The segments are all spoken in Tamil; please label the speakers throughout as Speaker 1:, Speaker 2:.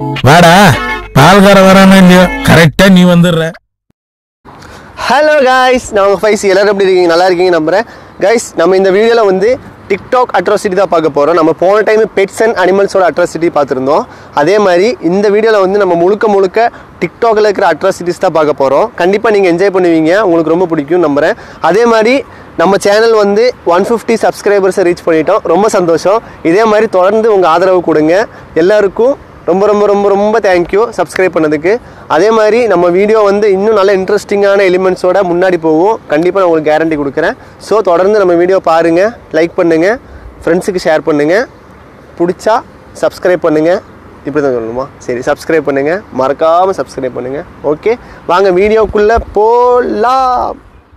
Speaker 1: வாடா பால்கார வரானோ இல்லையோ கரெக்டா நீ வந்துடுற
Speaker 2: ஹலோ காய்ஸ் நான் உங்கள் ஃபைஸ் எல்லாரும் எப்படி இருக்கீங்க நல்லா இருக்கீங்க நம்புறேன் கைஸ் நம்ம இந்த வீடியோவில் வந்து டிக்டாக் அட்ராசிட்டி தான் பார்க்க போகிறோம் நம்ம போன டைம் பெட்ஸ் அண்ட் அனிமல்ஸோட அட்ராசிட்டி பார்த்துருந்தோம் அதே மாதிரி இந்த வீடியோவில் வந்து நம்ம முழுக்க முழுக்க டிக்டாக்ல இருக்கிற அட்ராசிட்டிஸ் தான் பார்க்க போகிறோம் கண்டிப்பாக நீங்கள் என்ஜாய் பண்ணுவீங்க உங்களுக்கு ரொம்ப பிடிக்கும் நம்புறேன் அதே மாதிரி நம்ம சேனல் வந்து ஒன் ஃபிஃப்டி சப்ஸ்கிரைபர்ஸை ரீச் பண்ணிட்டோம் ரொம்ப சந்தோஷம் இதே மாதிரி தொடர்ந்து உங்கள் ஆதரவு கொடுங்க எல்லாருக்கும் ரொம்ப ரொம்ப ரொம்ப ரொம்ப தேங்க்யூ சப்ஸ்கிரைப் பண்ணதுக்கு அதே மாதிரி நம்ம வீடியோ வந்து இன்னும் நல்ல இன்ட்ரெஸ்டிங்கான எலிமெண்ட்ஸோட முன்னாடி போகும் கண்டிப்பாக நான் உங்களுக்கு கேரண்டி கொடுக்குறேன் ஸோ தொடர்ந்து நம்ம வீடியோ பாருங்கள் லைக் பண்ணுங்கள் ஃப்ரெண்ட்ஸுக்கு ஷேர் பண்ணுங்கள் பிடிச்சா சப்ஸ்கிரைப் பண்ணுங்கள் இப்படி தான் சொல்லணுமா சரி சப்ஸ்கிரைப் பண்ணுங்கள் மறக்காமல் சப்ஸ்கிரைப் பண்ணுங்கள் ஓகே வாங்க வீடியோக்குள்ளே போலாம்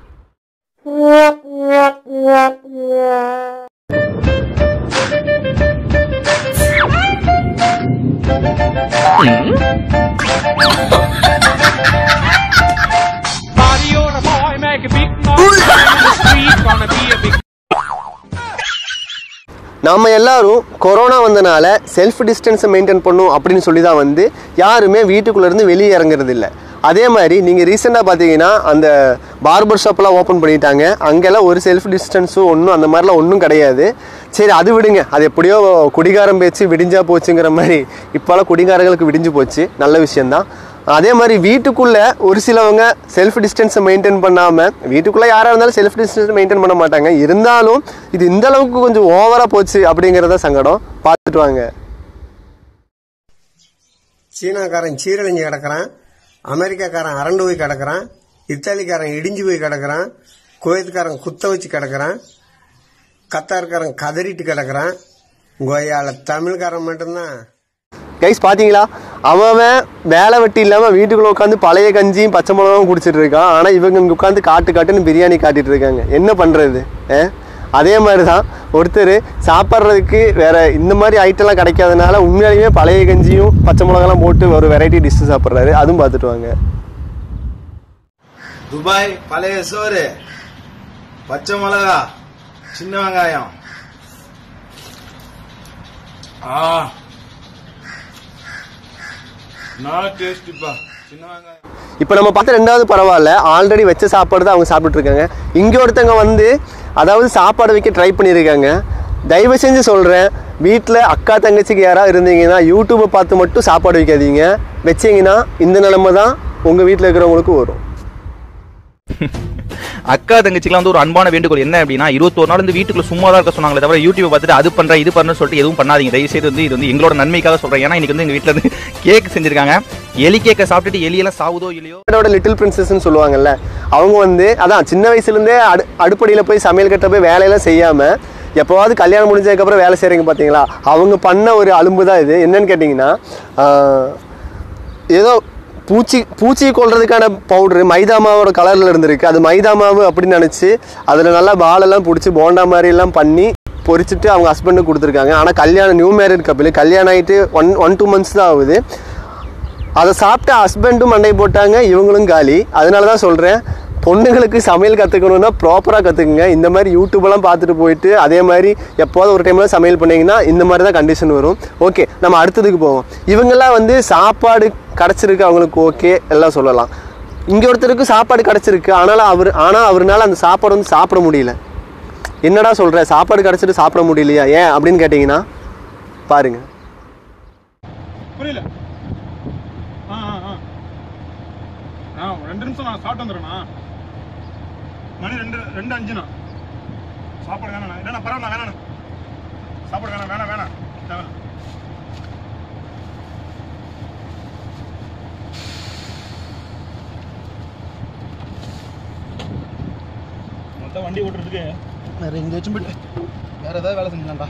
Speaker 3: Body on a boy, make a big noise. In the street, gonna be a big
Speaker 2: நம்ம எல்லாரும் கொரோனா வந்தனால செல்ஃப் டிஸ்டன்ஸை மெயின்டைன் பண்ணும் அப்படின்னு சொல்லி தான் வந்து யாருமே வீட்டுக்குள்ளேருந்து வெளியே இறங்குறது இல்லை அதே மாதிரி நீங்கள் ரீசெண்டாக பார்த்தீங்கன்னா அந்த பார்பர் ஷாப்லாம் ஓப்பன் பண்ணிட்டாங்க அங்கெல்லாம் ஒரு செல்ஃப் டிஸ்டன்ஸும் ஒன்றும் அந்த மாதிரிலாம் ஒன்றும் கிடையாது சரி அது விடுங்க அது எப்படியோ குடிகாரம் பேச்சு விடிஞ்சா போச்சுங்கிற மாதிரி இப்போலாம் குடிகாரங்களுக்கு விடிஞ்சு போச்சு நல்ல விஷயந்தான் அதே மாதிரி வீட்டுக்குள்ளே ஒரு சிலவங்க செல்ஃப் டிஸ்டன்ஸை மெயின்டைன் பண்ணாமல் வீட்டுக்குள்ளே யாராக இருந்தாலும் செல்ஃப் டிஸ்டன்ஸ் மெயின்டைன் பண்ண மாட்டாங்க இருந்தாலும் இது இந்த அளவுக்கு கொஞ்சம் ஓவராக போச்சு அப்படிங்கிறத சங்கடம் பார்த்துட்டு வாங்க
Speaker 4: சீனாக்காரன் சீரழிஞ்சு கிடக்குறான் அமெரிக்காக்காரன் அரண்டு போய் கிடக்குறான் இத்தாலிக்காரன் இடிஞ்சு போய் கிடக்குறான் குவைத்துக்காரன் குத்த வச்சு கிடக்குறான் கத்தார்காரன் கதறிட்டு கிடக்குறான் கோயால தமிழ்காரன் மட்டும்தான்
Speaker 2: கைஸ் பார்த்தீங்களா அவன் அவன் வேலை வெட்டி இல்லாமல் வீட்டுக்குள்ளே உட்காந்து பழைய கஞ்சியும் பச்சை மிளகாவும் குடிச்சிட்டு இருக்கான் ஆனால் இவங்க இங்கே உட்காந்து காட்டு காட்டுன்னு பிரியாணி காட்டிட்டு இருக்காங்க என்ன பண்ணுறது அதே மாதிரி தான் ஒருத்தர் சாப்பிட்றதுக்கு வேற இந்த மாதிரி ஐட்டம்லாம் கிடைக்காதனால உண்மையாலுமே பழைய கஞ்சியும் பச்சை மிளகாலாம் போட்டு ஒரு வெரைட்டி டிஷ் சாப்பிட்றாரு அதுவும் பார்த்துட்டு வாங்க
Speaker 5: துபாய் பழைய சோறு பச்சை மிளகா சின்ன வெங்காயம் ஆ நான் டேஸ்டிப்பா சின்ன வெங்காயம்
Speaker 2: இப்போ நம்ம பார்த்த ரெண்டாவது பரவாயில்ல ஆல்ரெடி வச்ச சாப்பாடு தான் அவங்க சாப்பிட்டுட்டு இருக்காங்க இங்கே ஒருத்தங்க வந்து அதாவது சாப்பாடு வைக்க ட்ரை பண்ணியிருக்காங்க தயவு செஞ்சு சொல்கிறேன் வீட்டில் அக்கா தங்கச்சிக்கு யாராவது இருந்தீங்கன்னா யூடியூப்பை பார்த்து மட்டும் சாப்பாடு வைக்காதீங்க வச்சீங்கன்னா இந்த நிலைமை தான் உங்கள் வீட்டில் இருக்கிறவங்களுக்கும் வரும்
Speaker 6: அக்கா தங்கச்சிக்கெல்லாம் வந்து ஒரு அன்பான வேண்டுகோள் என்ன அப்படின்னா இருபத்தோரு நாள் வந்து வீட்டுக்குள்ள சும்மா தான் இருக்க சொன்னாங்களே தவிர யூடியூப் பார்த்துட்டு அது பண்றேன் இது பண்றேன்னு சொல்லிட்டு எதுவும் பண்ணாதீங்க தயவு செய்து வந்து இது வந்து எங்களோட நன்மைக்காக சொல்றேன் ஏன்னா இன்னைக்கு வந்து எங்க வீட்டுல இருந்து கேக் செஞ்சிருக்காங்க எலி கேக்கை சாப்பிட்டுட்டு எலியெல்லாம் சாவுதோ இல்லையோ
Speaker 2: என்னோட லிட்டில் பிரின்சஸ்ன்னு சொல்லுவாங்கல்ல அவங்க வந்து அதான் சின்ன வயசுலேருந்தே அடு அடுப்படியில் போய் சமையல் கட்ட போய் வேலையெல்லாம் செய்யாமல் எப்போவாவது கல்யாணம் முடிஞ்சதுக்கப்புறம் வேலை செய்கிறீங்க பார்த்தீங்களா அவங்க பண்ண ஒரு அலும்பு தான் இது என்னன்னு கேட்டிங்கன்னா ஆஹ், ஏதோ பூச்சி பூச்சி கொல்றதுக்கான பவுடரு மைதா மாவோட கலரில் இருந்திருக்கு அது மைதா மாவு அப்படின்னு நினச்சி அதில் நல்லா பாலெல்லாம் பிடிச்சி போண்டா மாதிரி எல்லாம் பண்ணி பொரிச்சிட்டு அவங்க ஹஸ்பண்டுக்கு கொடுத்துருக்காங்க ஆனால் கல்யாணம் நியூ மேரிட் கப்பில் கல்யாணம் ஆகிட்டு ஒன் ஒன் டூ மந்த்ஸ் தான் ஆகுது அதை சாப்பிட்டு ஹஸ்பண்டும் மண்டை போட்டாங்க இவங்களும் காலி அதனால தான் சொல்கிறேன் பொண்ணுங்களுக்கு சமையல் கற்றுக்கணுன்னா ப்ராப்பராக கற்றுக்குங்க இந்த மாதிரி யூடியூப்லாம் பார்த்துட்டு போயிட்டு அதே மாதிரி எப்போது ஒரு டைமில் சமையல் பண்ணீங்கன்னா இந்த மாதிரி தான் கண்டிஷன் வரும் ஓகே நம்ம அடுத்ததுக்கு போவோம் இவங்கெல்லாம் வந்து சாப்பாடு கிடச்சிருக்கு அவங்களுக்கு ஓகே எல்லாம் சொல்லலாம் இங்கே ஒருத்தருக்கு சாப்பாடு கிடச்சிருக்கு ஆனாலும் அவர் ஆனால் அவருனால அந்த சாப்பாடு வந்து சாப்பிட முடியல என்னடா சொல்கிற சாப்பாடு கிடச்சிட்டு சாப்பிட முடியலையா ஏன் அப்படின்னு கேட்டிங்கன்னா பாருங்கள்
Speaker 7: புரியல ஆ ஆ ஆ ஆ ரெண்டு நிமிஷம் நான் சாப்பிட்டு வந்துடுறேண்ணா மணி ரெண்டு ரெண்டு அஞ்சுண்ணா சாப்பாடு வேணாண்ணா இல்லைண்ணா பரவாயில்ல வேணாண்ணா சாப்பாடு வேணாம் வேணாம் வேணாம் வேணாம் மொத்தம் வண்டி ஓட்டுறதுக்கு வேற எங்கேயாச்சும் போயிட்டு வேற ஏதாவது வேலை செஞ்சலாம்டா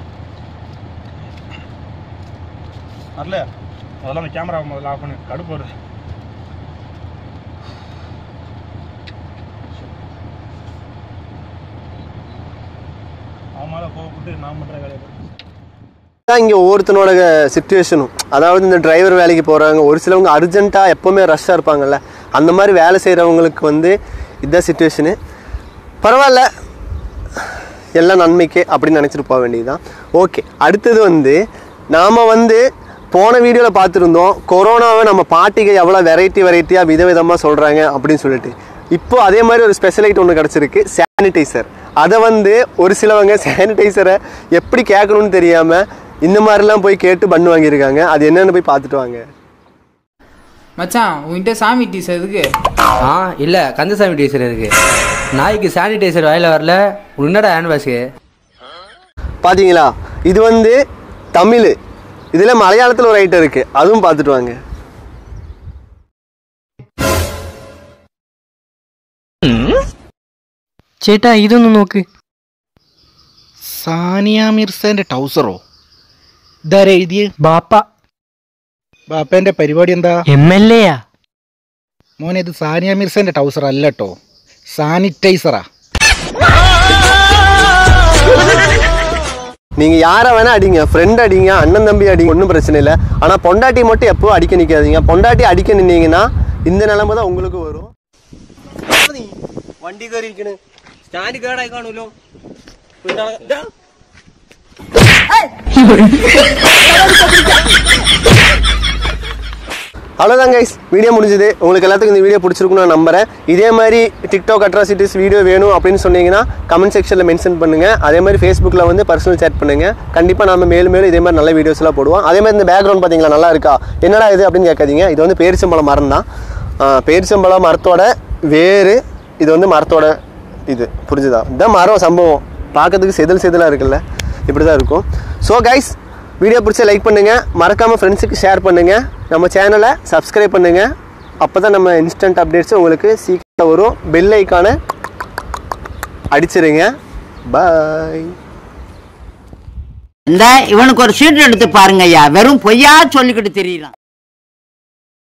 Speaker 7: வரல அதெல்லாம் அந்த கேமரா முதல்ல ஆஃப் பண்ணு கடுப்பு வருது அவன் மேலே கோவப்பட்டு நான் பண்ணுற வேலையை பாரு.
Speaker 2: தான் இங்கே ஒவ்வொருத்தனோட சுச்சுவேஷனும் அதாவது இந்த டிரைவர் வேலைக்கு போகிறாங்க ஒரு சிலவங்க அர்ஜென்ட்டாக எப்போவுமே ரஷ்ஷாக இருப்பாங்கல்ல அந்த மாதிரி வேலை செய்கிறவங்களுக்கு வந்து இதுதான் சுச்சுவேஷனு பரவாயில்ல எல்லாம் நன்மைக்கே அப்படின்னு நினச்சிட்டு போக வேண்டியதுதான் ஓகே அடுத்தது வந்து நாம் வந்து போன வீடியோவில் பார்த்துருந்தோம் கொரோனாவை நம்ம பாட்டிக்கு எவ்வளோ வெரைட்டி வெரைட்டியாக விதவிதமாக சொல்கிறாங்க அப்படின்னு சொல்லிட்டு இப்போ அதே மாதிரி ஒரு ஸ்பெஷல் ஐட்டம் ஒன்று கிடச்சிருக்கு சானிடைசர் அதை வந்து ஒரு சிலவங்க சானிடைசரை எப்படி கேட்கணும்னு தெரியாமல் இந்த மாதிரிலாம் போய் கேட்டு பண்ணு வாங்கியிருக்காங்க அது என்னென்னு போய் பார்த்துட்டு வாங்க
Speaker 8: மச்சான் உன்கிட்ட சாமி டீசர் எதுக்கு
Speaker 9: ஆ இல்லை கந்தசாமி டீசர் இருக்கு நாய்க்கு சானிடைசர் வாயில வரல உனக்கு என்னடா ஹேண்ட் வாஷு
Speaker 2: பார்த்தீங்களா இது வந்து தமிழ் இதில் மலையாளத்தில் ஒரு ஐட்டம் இருக்குது அதுவும் பார்த்துட்டு வாங்க
Speaker 10: ചേട്ടാ ഇതൊന്ന് നോക്ക്
Speaker 11: സാനിയ മിർസേന്റെ ടൗസറോ ഇതാരാ എഴുതിയ
Speaker 10: ബാപ്പ
Speaker 11: ബാപ്പേന്റെ പരിപാടി എന്താ
Speaker 10: എം എൽ എയാ
Speaker 11: മോനെ ഇത് സാനിയ മിർസേന്റെ ടൗസർ അല്ല കേട്ടോ സാനിറ്റൈസറാ
Speaker 2: நீங்கள் யாரை வேணால் அடிங்க ஃப்ரெண்ட் அடிங்க அண்ணன் தம்பி அடிங்க ஒன்றும் பிரச்சனை இல்லை ஆனால் பொண்டாட்டி மட்டும் எப்போ அடிக்க நிற்காதீங்க பொண்டாட்டி அடிக்க நின்னீங்கன்னா இந்த நிலைமை தான் உங்களுக்கு வரும்
Speaker 4: വണ്ടി കയറിയിരിക്കണ് സ്റ്റാൻഡ് കേടായി കാണൂലോ
Speaker 2: அவ்வளோதான் கைஸ் வீடியோ முடிஞ்சது உங்களுக்கு எல்லாத்துக்கும் இந்த வீடியோ பிடிச்சிருக்குன்னு நான் நம்புறேன் இதே மாதிரி டிக்டாக் அட்ராசிட்டிஸ் வீடியோ வேணும் அப்படின்னு சொன்னீங்கன்னா கமெண்ட் செக்ஷனில் மென்ஷன் பண்ணுங்கள் அதே மாதிரி ஃபேஸ்புக்கில் வந்து பர்சனல் சேட் பண்ணுங்கள் கண்டிப்பாக நம்ம மேலும் மேலும் இதே மாதிரி நல்ல வீடியோஸ்லாம் போடுவோம் அதே மாதிரி இந்த பேக்ரவுண்ட் பார்த்தீங்களா நல்லா இருக்கா என்னடா இது அப்படின்னு கேட்காதீங்க இது வந்து பேரிச்சம்பழம் மரம் தான் ஆஹ் பேரிச்சம்பழம் மரத்தோட வேறு இது வந்து மரத்தோட இது புரிஞ்சுதா இதுதான் மரம் சம்பவம் பார்க்கறதுக்கு செதில் செதிலாக இருக்குல்ல இப்படி தான் இருக்கும் ஸோ கைஸ் வீடியோ பிடிச்ச லைக் பண்ணுங்கள் மறக்காமல் ஃப்ரெண்ட்ஸுக்கு ஷேர் பண்ணுங்கள் நம்ம சேனலை சப்ஸ்கிரைப் பண்ணுங்கள் அப்போ தான் நம்ம இன்ஸ்டன்ட் அப்டேட்ஸ் உங்களுக்கு சீக்கிரம் வரும் பெல் ஐக்கானை அடிச்சிருங்க பாய்
Speaker 12: இந்த இவனுக்கு ஒரு சீட் எடுத்து பாருங்க ஐயா வெறும் பொய்யா சொல்லிக்கிட்டு தெரியலாம்